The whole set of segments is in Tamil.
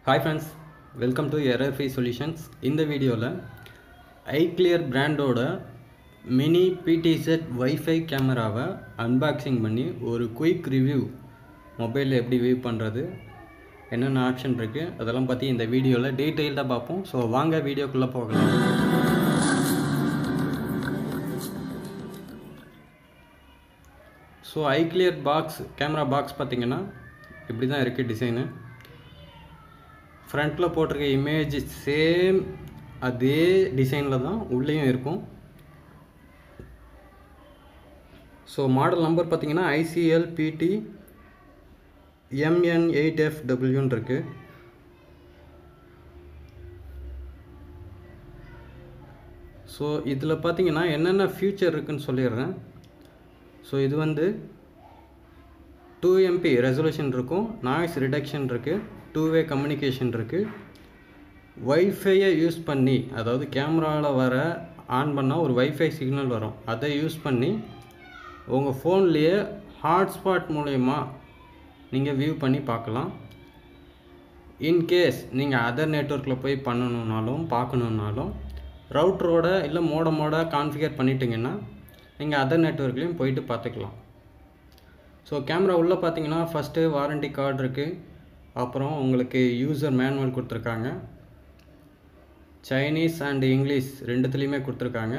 hi friends welcome to error free solutions இந்த வீடியோவில் ஐக்ளியர் பிராண்டோட மினி பிடிசெட் வைஃபை கேமராவை அன்பாக்சிங் பண்ணி ஒரு குயிக் ரிவ்யூ மொபைலில் எப்படி வியூ பண்ணுறது என்னென்ன ஆப்ஷன் இருக்குது அதெல்லாம் பற்றி இந்த வீடியோவில் டீட்டெயில்டாக பார்ப்போம் ஸோ வாங்க வீடியோக்குள்ளே போகலாம் so iClear box camera box பார்த்தீங்கன்னா இப்படி தான் இருக்குது டிசைனு ஃப்ரண்ட்டில் போட்டிருக்க இமேஜ் சேம் அதே டிசைனில் தான் உள்ளேயும் இருக்கும் ஸோ மாடல் நம்பர் பார்த்தீங்கன்னா ICL PT MN eight F டபிள்யூன்னு இருக்குது ஸோ இதில் பார்த்தீங்கன்னா என்னென்ன ஃபியூச்சர் இருக்குன்னு சொல்லிடுறேன் ஸோ இது வந்து டூ எம்பி ரெசல்யூஷன் இருக்கும் நாய்ஸ் ரிடக்ஷன் இருக்குது டூ வே கம்யூனிகேஷன் இருக்குது வைஃபையை யூஸ் பண்ணி அதாவது கேமராவில் வர ஆன் பண்ணால் ஒரு வைஃபை சிக்னல் வரும் அதை யூஸ் பண்ணி உங்கள் ஃபோன்லேயே ஹாட்ஸ்பாட் மூலயமா நீங்கள் வியூ பண்ணி பார்க்கலாம் இன்கேஸ் நீங்கள் அதர் நெட்ஒர்க்கில் போய் பண்ணணுன்னாலும் பார்க்கணுன்னாலும் ரவுட்டரோட இல்லை மோடமோட கான்ஃபிகர் பண்ணிட்டீங்கன்னா நீங்கள் அதர் நெட்ஒர்க்லேயும் போயிட்டு பார்த்துக்கலாம் ஸோ கேமரா உள்ளே பார்த்தீங்கன்னா ஃபஸ்ட்டு வாரண்டி கார்டு இருக்குது அப்புறம் உங்களுக்கு யூசர் மேனுவல் கொடுத்துருக்காங்க சைனீஸ் அண்ட் இங்கிலீஷ் ரெண்டுத்துலேயுமே கொடுத்துருக்காங்க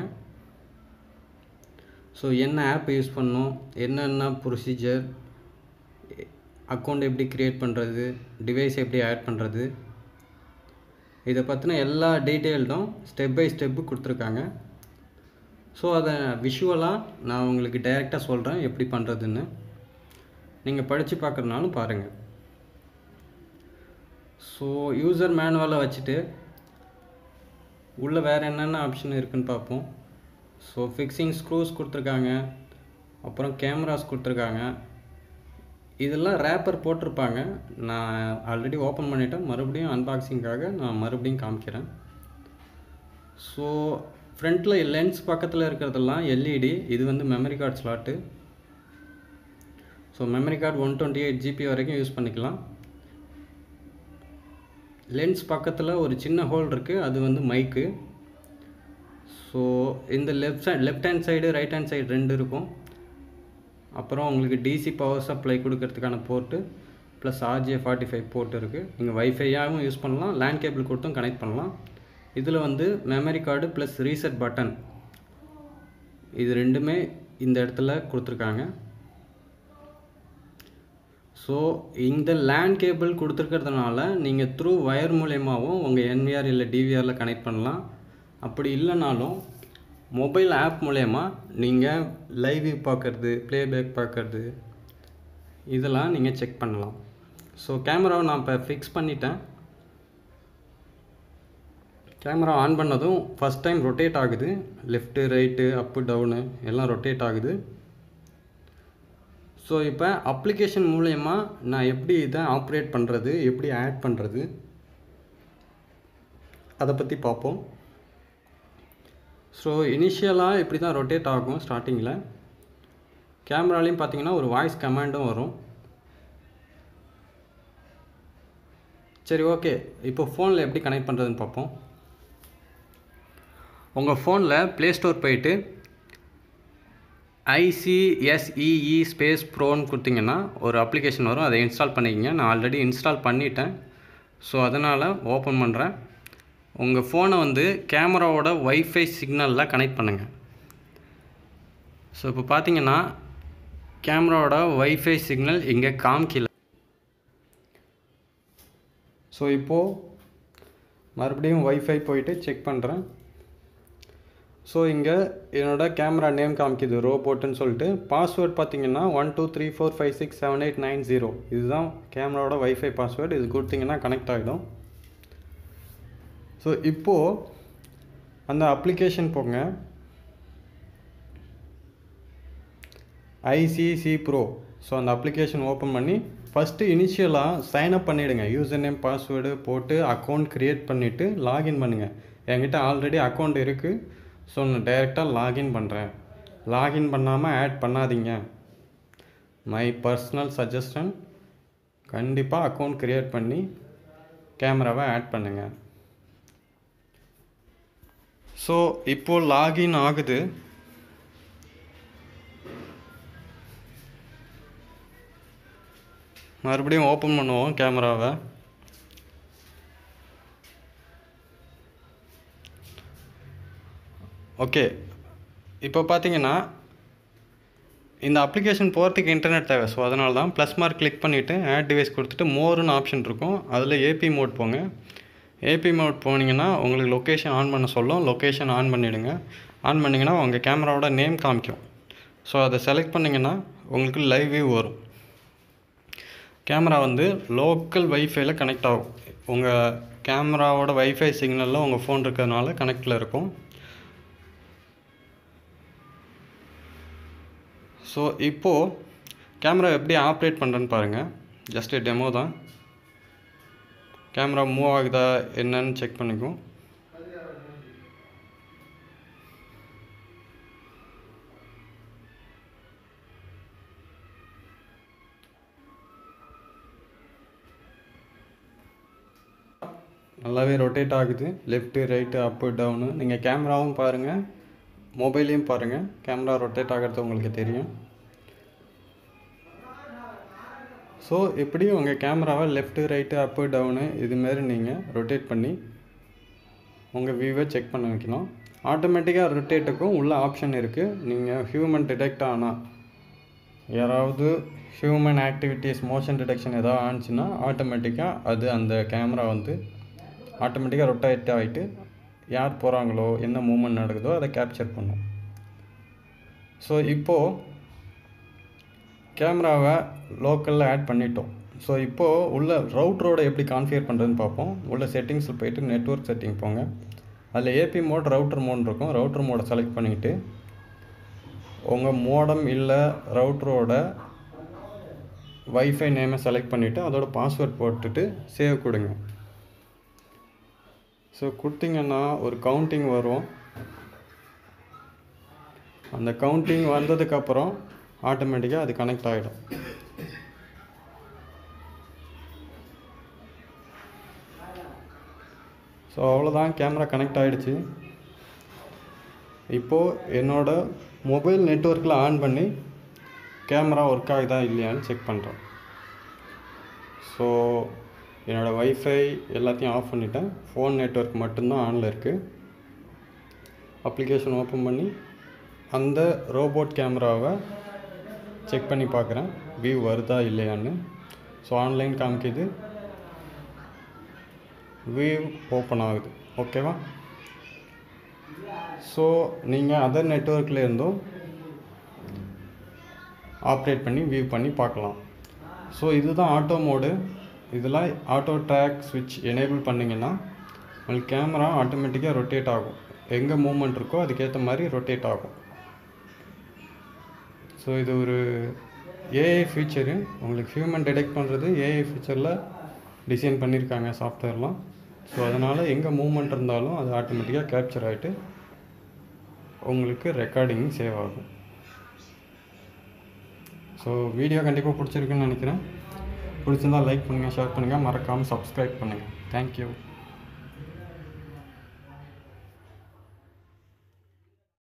ஸோ என்ன ஆப் யூஸ் பண்ணணும் என்னென்ன ப்ரொசீஜர் அக்கௌண்ட் எப்படி க்ரியேட் பண்ணுறது டிவைஸ் எப்படி ஆட் பண்ணுறது இதை பற்றின எல்லா டீட்டெயில்டும் ஸ்டெப் பை ஸ்டெப்பு கொடுத்துருக்காங்க ஸோ அதை விஷுவலாக நான் உங்களுக்கு டைரெக்டாக சொல்கிறேன் எப்படி பண்ணுறதுன்னு நீங்கள் படித்து பார்க்குறதுனாலும் பாருங்கள் ஸோ யூசர் மேனுவலை வச்சுட்டு உள்ளே வேறு என்னென்ன ஆப்ஷன் இருக்குன்னு பார்ப்போம் ஸோ ஃபிக்ஸிங் ஸ்க்ரூஸ் கொடுத்துருக்காங்க அப்புறம் கேமராஸ் கொடுத்துருக்காங்க இதெல்லாம் ரேப்பர் போட்டிருப்பாங்க நான் ஆல்ரெடி ஓப்பன் பண்ணிட்டேன் மறுபடியும் அன்பாக்சிங்காக நான் மறுபடியும் காமிக்கிறேன் ஸோ ஃப்ரண்ட்டில் லென்ஸ் பக்கத்தில் இருக்கிறதெல்லாம் எல்இடி இது வந்து memory card slot so memory card one twenty eight GB வரைக்கும் யூஸ் பண்ணிக்கலாம் லென்ஸ் பக்கத்தில் ஒரு சின்ன ஹோல் இருக்குது அது வந்து மைக்கு ஸோ இந்த left side left hand side right hand side ரெண்டு இருக்கும் அப்புறம் உங்களுக்கு டிசி பவர் சப்ளை கொடுக்கறதுக்கான port plus RJ forty five port இருக்குது நீங்கள் வைஃபையாகவும் யூஸ் பண்ணலாம் லேண்ட் கேபிள் கொடுத்தும் கனெக்ட் பண்ணலாம் இதில் வந்து memory card plus reset button இது ரெண்டுமே இந்த இடத்துல கொடுத்துருக்காங்க ஸோ இந்த லேண்ட் கேபிள் கொடுத்துருக்கிறதுனால நீங்கள் த்ரூ ஒயர் மூலயமாவும் உங்கள் என்விஆர் இல்லை டிவிஆரில் கனெக்ட் பண்ணலாம் அப்படி இல்லைனாலும் மொபைல் ஆப் மூலயமா நீங்கள் லைவ் பார்க்குறது ப்ளேபேக் பார்க்குறது இதெல்லாம் நீங்கள் செக் பண்ணலாம் ஸோ கேமராவை நான் இப்போ ஃபிக்ஸ் பண்ணிட்டேன் கேமரா ஆன் பண்ணதும் ஃபஸ்ட் டைம் ரொட்டேட் ஆகுது லெஃப்ட்டு ரைட்டு அப்பு டவுனு எல்லாம் ரொட்டேட் ஆகுது ஸோ இப்போ அப்ளிகேஷன் மூலயமா நான் எப்படி இதை ஆப்ரேட் பண்ணுறது எப்படி ஆட் பண்ணுறது அதை பற்றி பார்ப்போம் ஸோ இனிஷியலாக இப்படி தான் ரொட்டேட் ஆகும் ஸ்டார்டிங்கில் கேமராலையும் பார்த்தீங்கன்னா ஒரு வாய்ஸ் கமாண்டும் வரும் சரி ஓகே இப்போ ஃபோனில் எப்படி கனெக்ட் பண்ணுறதுன்னு பார்ப்போம் உங்கள் ஃபோனில் ப்ளே ஸ்டோர் போயிட்டு ஐசிஎஸ்இஇ ஸ்பேஸ் ப்ரோன்னு கொடுத்தீங்கன்னா ஒரு அப்ளிகேஷன் வரும் அதை இன்ஸ்டால் பண்ணிக்கிங்க நான் ஆல்ரெடி இன்ஸ்டால் பண்ணிட்டேன் ஸோ அதனால் ஓப்பன் பண்ணுறேன் உங்கள் ஃபோனை வந்து கேமராவோட ஒய்ஃபை சிக்னலில் கனெக்ட் பண்ணுங்கள் ஸோ இப்போ பார்த்தீங்கன்னா கேமராவோட ஒய்ஃபை சிக்னல் இங்கே காமிக்கல ஸோ இப்போது மறுபடியும் ஒய்ஃபை போயிட்டு செக் பண்ணுறேன் ஸோ இங்கே என்னோடய கேமரா நேம் காமிக்குது ரோபோட்டுன்னு சொல்லிட்டு பாஸ்வேர்ட் பார்த்தீங்கன்னா one two three four five six seven eight nine zero இதுதான் கேமராவோட ஒய்ஃபை பாஸ்வேர்டு இது கொடுத்தீங்கன்னா கனெக்ட் ஆகிடும் ஸோ இப்போது அந்த அப்ளிகேஷன் போங்க ஐசிசி ப்ரோ ஸோ அந்த அப்ளிகேஷன் ஓப்பன் பண்ணி ஃபஸ்ட்டு இனிஷியலாக சைன்அப் பண்ணிவிடுங்க யூசர் நேம் பாஸ்வேர்டு போட்டு அக்கௌண்ட் க்ரியேட் பண்ணிவிட்டு லாகின் பண்ணுங்கள் என்கிட்ட ஆல்ரெடி அக்கௌண்ட் இருக்குது ஸோ நான் டைரெக்டாக லாகின் பண்ணுறேன் லாகின் பண்ணாமல் ஆட் பண்ணாதீங்க மை பர்சனல் சஜஷன் கண்டிப்பாக அக்கௌண்ட் க்ரியேட் பண்ணி கேமராவை ஆட் பண்ணுங்கள் ஸோ இப்போது லாகின் ஆகுது மறுபடியும் ஓப்பன் பண்ணுவோம் கேமராவை ஓகே இப்போ பார்த்தீங்கன்னா இந்த அப்ளிகேஷன் போகிறதுக்கு இன்டர்நெட் தேவை ஸோ அதனால தான் ப்ளஸ் மார்க் கிளிக் பண்ணிவிட்டு ஆட் டிவைஸ் கொடுத்துட்டு மோர்னு ஆப்ஷன் இருக்கும் அதில் ஏபி மோட் போங்க ஏபி மோட் போனீங்கன்னா உங்களுக்கு லொக்கேஷன் ஆன் பண்ண சொல்லும் லொக்கேஷன் ஆன் பண்ணிவிடுங்க ஆன் பண்ணிங்கன்னா உங்கள் கேமராவோட நேம் காமிக்கும் ஸோ அதை செலக்ட் பண்ணிங்கன்னா உங்களுக்கு லைவ் வியூ வரும் கேமரா வந்து லோக்கல் வைஃபைல கனெக்ட் ஆகும் உங்கள் கேமராவோட வைஃபை சிக்னலில் உங்கள் ஃபோன் இருக்கிறதுனால கனெக்டில் இருக்கும் ஸோ இப்போது கேமரா எப்படி ஆப்ரேட் பண்ணுறேன்னு பாருங்கள் ஜஸ்ட்டு டெமோ தான் கேமரா மூவ் ஆகுதா என்னன்னு செக் பண்ணிக்கும் நல்லாவே ரொட்டேட் ஆகுது லெஃப்ட்டு ரைட்டு அப்பு டவுனு நீங்கள் கேமராவும் பாருங்கள் மொபைலையும் பாருங்கள் கேமரா ரொட்டேட் ஆகிறது உங்களுக்கு தெரியும் ஸோ இப்படி உங்கள் கேமராவை லெஃப்ட்டு ரைட்டு அப்பு டவுனு இதுமாரி நீங்கள் ரொட்டேட் பண்ணி உங்கள் வியூவை செக் பண்ண வைக்கலாம் ஆட்டோமேட்டிக்காக ரொட்டேட்டுக்கும் உள்ள ஆப்ஷன் இருக்குது நீங்கள் ஹியூமன் டிடெக்ட் ஆனால் யாராவது ஹியூமன் ஆக்டிவிட்டீஸ் மோஷன் டிடெக்ஷன் ஏதாவது ஆனிச்சுன்னா ஆட்டோமேட்டிக்காக அது அந்த கேமரா வந்து ஆட்டோமேட்டிக்காக ரொட்டேட் ஆகிட்டு யார் போகிறாங்களோ என்ன மூமெண்ட் நடக்குதோ அதை கேப்சர் பண்ணும் ஸோ இப்போது கேமராவை லோக்கலில் ஆட் பண்ணிட்டோம் ஸோ இப்போது உள்ள ரவுட்ரோட எப்படி கான்ஃபிகர் பண்ணுறதுன்னு பார்ப்போம் உள்ள செட்டிங்ஸில் போயிட்டு நெட்ஒர்க் செட்டிங் போங்க அதில் ஏபி மோட் ரவுட்டர் மோட் இருக்கும் ரவுட்டர் மோடை செலக்ட் பண்ணிவிட்டு உங்கள் மோடம் இல்லை ரவுட்டரோட வைஃபை நேமை செலக்ட் பண்ணிவிட்டு அதோட பாஸ்வேர்ட் போட்டுட்டு சேவ் கொடுங்க ஸோ கொடுத்தீங்கன்னா ஒரு கவுண்டிங் வரும் அந்த கவுண்டிங் வந்ததுக்கப்புறம் ஆட்டோமேட்டிக்காக அது கனெக்ட் ஆகிடும் ஸோ அவ்வளோதான் கேமரா கனெக்ட் ஆகிடுச்சு இப்போது என்னோட மொபைல் நெட்ஒர்க்கில் ஆன் பண்ணி கேமரா ஒர்க் ஆகுதா இல்லையான்னு செக் பண்ணுறேன் ஸோ என்னோடய வைஃபை எல்லாத்தையும் ஆஃப் பண்ணிட்டேன் ஃபோன் நெட்ஒர்க் மட்டும்தான் ஆனில் இருக்குது அப்ளிகேஷன் ஓப்பன் பண்ணி அந்த ரோபோட் கேமராவை செக் பண்ணி பார்க்குறேன் வியூ வருதா இல்லையான்னு ஸோ ஆன்லைன் காமிக்குது வியூ ஓப்பன் ஆகுது ஓகேவா ஸோ நீங்கள் அதர் நெட்ஒர்க்கில் இருந்தும் ஆப்ரேட் பண்ணி வியூ பண்ணி பார்க்கலாம் ஸோ இதுதான் ஆட்டோ மோடு இதில் ஆட்டோ ட்ராக் ஸ்விட்ச் எனேபிள் பண்ணிங்கன்னா உங்களுக்கு கேமரா ஆட்டோமேட்டிக்காக ரொட்டேட் ஆகும் எங்கே மூமெண்ட் இருக்கோ அதுக்கேற்ற மாதிரி ரொட்டேட் ஆகும் ஸோ இது ஒரு ஏஐ ஃபீச்சரு உங்களுக்கு ஹியூமன் டிடெக்ட் பண்ணுறது ஏஐ ஃபீச்சரில் டிசைன் பண்ணியிருக்காங்க சாஃப்ட்வேர்லாம் ஸோ அதனால் எங்கே மூமெண்ட் இருந்தாலும் அது ஆட்டோமேட்டிக்காக கேப்சர் ஆகிட்டு உங்களுக்கு ரெக்கார்டிங் சேவ் ஆகும் ஸோ வீடியோ கண்டிப்பாக பிடிச்சிருக்குன்னு நினைக்கிறேன் பிடிச்சிருந்தால் லைக் பண்ணுங்கள் ஷேர் பண்ணுங்கள் மறக்காமல் சப்ஸ்கிரைப் பண்ணுங்கள் தேங்க்யூ